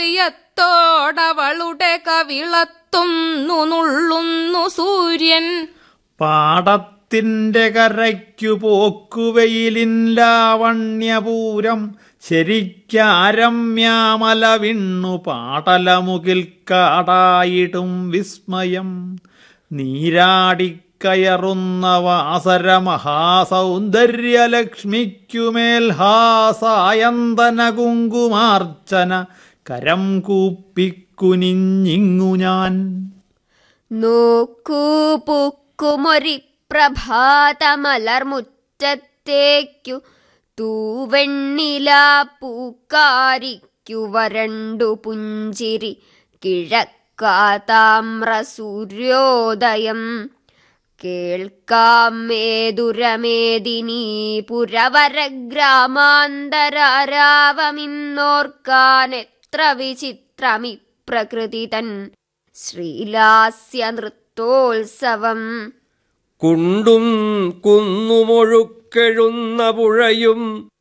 പ്രിയത്തോടവളുടെ കവിളത്തുന്നു നുള്ളുന്നു സൂര്യൻ പാടത്തിന്റെ കരയ്ക്കു പോക്കുവെയിലിൻ ലാവണ്യപൂരം ശരിക്കാരമ്യാമല വിണ്ണു പാടലമുകിൽ കാടായിടും വിസ്മയം നീരാടിക്കയറുന്ന വാസര മഹാസൗന്ദര്യലക്ഷ്മിക്കുമേൽ ഹാസായന്തന കുങ്കുമാർച്ചന കരം കൂപ്പിക്കുനിഞ്ഞിങ്ങു ഞാൻ നോക്കൂ പൂക്കുമൊരി പ്രഭാതമലർമുറ്റത്തേക്കു തൂവെണ്ണില പൂക്കാരിക്കു വരണ്ടു പുഞ്ചിരി കിഴക്കാതാമ്ര സൂര്യോദയം കേൾക്കാം മേതുരമേദിനീ പുരവര ഗ്രാമാന്തരാരാവമിന്നോർക്കാൻ എത്ര വിചിത്രമി പ്രകൃതി തൻ ശ്രീലാസ്യ നൃത്തോത്സവം കുണ്ടും കുന്നുമൊഴുക്കെഴുന്ന പുഴയും